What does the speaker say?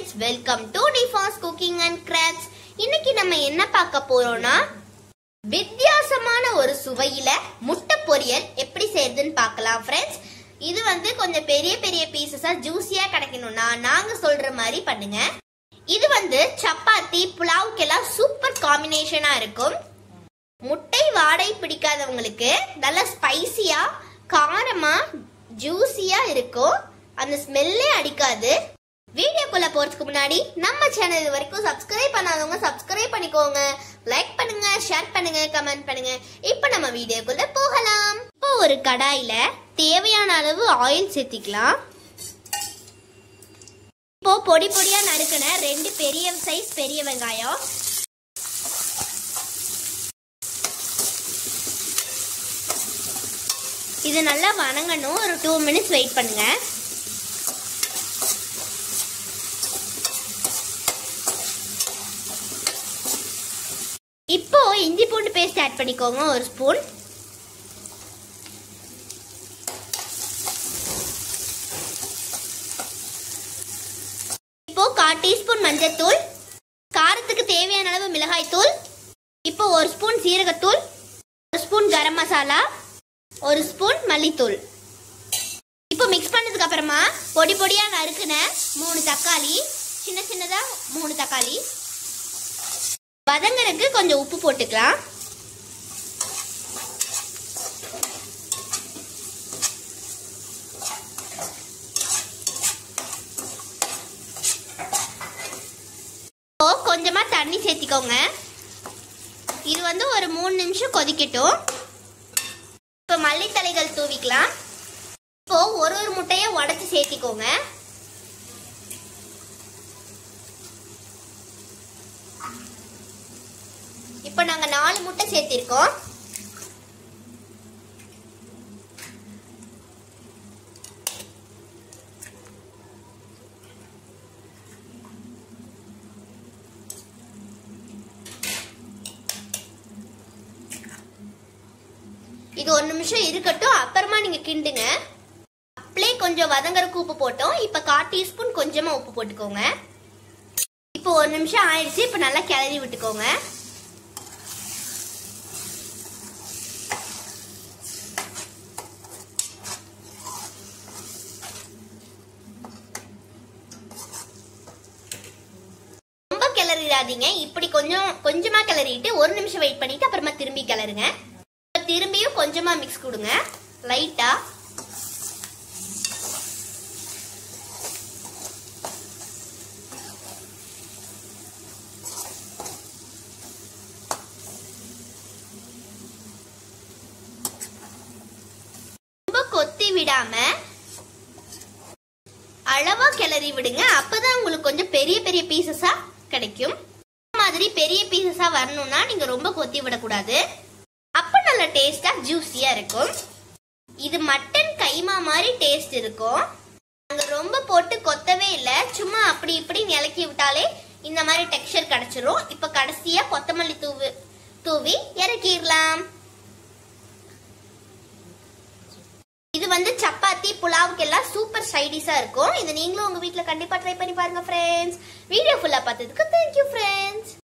friends welcome to டிஃபாஸ் cooking and crafts இன்னைக்கு நம்ம என்ன பார்க்க போறோம்னா வித்தியாசமான ஒரு சுவையில முட்டை பொரியல் எப்படி செய்யறதுன்னு பார்க்கலாம் ஃப்ரெண்ட்ஸ் இது வந்து கொஞ்சம் பெரிய பெரிய பீசஸா ஜூசியா கிடைக்கணும்னா நாங்க சொல்ற மாதிரி பண்ணுங்க இது வந்து சப்பாத்தி புலாவுக்கெல்லாம் சூப்பர் காம்பினேஷனா இருக்கும் முட்டை வாடை பிடிக்காதவங்களுக்கு நல்ல ஸ்பைசியா காரமா ஜூசியா இருக்கும் அந்த ஸ்மெல்லே அடிக்காது வீடியோக்குள்ள போறதுக்கு முன்னாடி நம்ம சேனல் இது வரைக்கும் சப்ஸ்கிரைப் பண்ணாதவங்க சப்ஸ்கிரைப் பண்ணிக்கோங்க லைக் பண்ணுங்க ஷேர் பண்ணுங்க கமெண்ட் பண்ணுங்க இப்போ நம்ம வீடியோக்குள்ள போகலாம் இப்போ ஒரு கடாயில தேவையான அளவு ஆயில் சேர்த்திக்கலாம் இப்போ பொடி பொடியா நறுக்கின ரெண்டு பெரிய சைஸ் பெரிய வெங்காயம் இது நல்லா வணங்கணும் ஒரு டூ மினிட்ஸ் வெயிட் பண்ணுங்க இப்போ இஞ்சி பூண்டு பேஸ்ட் ஆட் பண்ணிக்கோங்க ஒரு ஸ்பூன் இப்போ கால் டீஸ்பூன் மஞ்சத்தூள் காரத்துக்கு தேவையான அளவு மிளகாய் தூள் இப்போ ஒரு ஸ்பூன் சீரகத்தூள் ஒரு ஸ்பூன் கரம் மசாலா ஒரு ஸ்பூன் மல்லித்தூள் இப்போ மிக்ஸ் பண்ணதுக்கு அப்புறமா பொடி பொடியா நறுக்குன மூணு தக்காளி சின்ன சின்னதா மூணு தக்காளி வதங்கறதுக்கு கொஞ்சம் உப்பு போட்டுக்கலாம் இப்போ கொஞ்சமா தண்ணி சேர்த்திக்கோங்க இது வந்து ஒரு மூணு நிமிஷம் கொதிக்கட்டும் இப்போ மல்லித்தலைகள் தூவிக்கலாம் இப்போ ஒரு ஒரு முட்டையை உடைச்சு சேர்த்திக்கோங்க இப்போ நாங்க நாலு முட்டை சேர்த்திருக்கோம் இது ஒரு நிமிஷம் இருக்கட்டும் அப்புறமா நீங்க கிண்டுங்க அப்படியே கொஞ்சம் வதங்கறக்கு உப்பு போட்டோம் இப்ப கால் டீஸ்பூன் கொஞ்சமா உப்பு போட்டுக்கோங்க இப்போ ஒரு நிமிஷம் ஆயிடுச்சு இப்ப நல்லா கிளறி விட்டுக்கோங்க ரொம்ப கிளறிடாதீங்க இப்படி கொஞ்சம் கொஞ்சமா கிளறிட்டு ஒரு நிமிஷம் வெயிட் பண்ணிட்டு அப்புறமா திரும்பி கிளறுங்க திரும்பியும் கொஞ்சமா மிக்ஸ் கொடுங்க லைட்டா ரொம்ப கொத்தி விடாம அளவா கிளறி விடுங்க அப்பதான் உங்களுக்கு கொஞ்சம் பெரிய பெரிய பீசஸா கிடைக்கும் இந்த மாதிரி பெரிய பீசஸா வரணும்னா நீங்க ரொம்ப கொத்தி விடக்கூடாது அப்ப நல்ல டேஸ்டா ஜூஸியா இருக்கும் இது மட்டன் கைமா மாதிரி டேஸ்ட் இருக்கும் நாங்க ரொம்ப போட்டு கொத்தவே இல்ல சும்மா அப்படி இப்படி நிலக்கி விட்டாலே இந்த மாதிரி டெக்ஸ்சர் கிடைச்சிரும் இப்ப கடைசியா கொத்தமல்லி தூவி தூவி இறக்கிடலாம் இது வந்து சப்பாத்தி புலாவுக்கு எல்லாம் சூப்பர் சைடிஷா இருக்கும் இது நீங்களும் உங்க வீட்ல கண்டிப்பா ட்ரை பண்ணி பாருங்க ஃப்ரெண்ட்ஸ் வீடியோ ஃபுல்லா பார்த்ததுக்கு தேங்க்யூ ஃப்ரெண்ட்ஸ்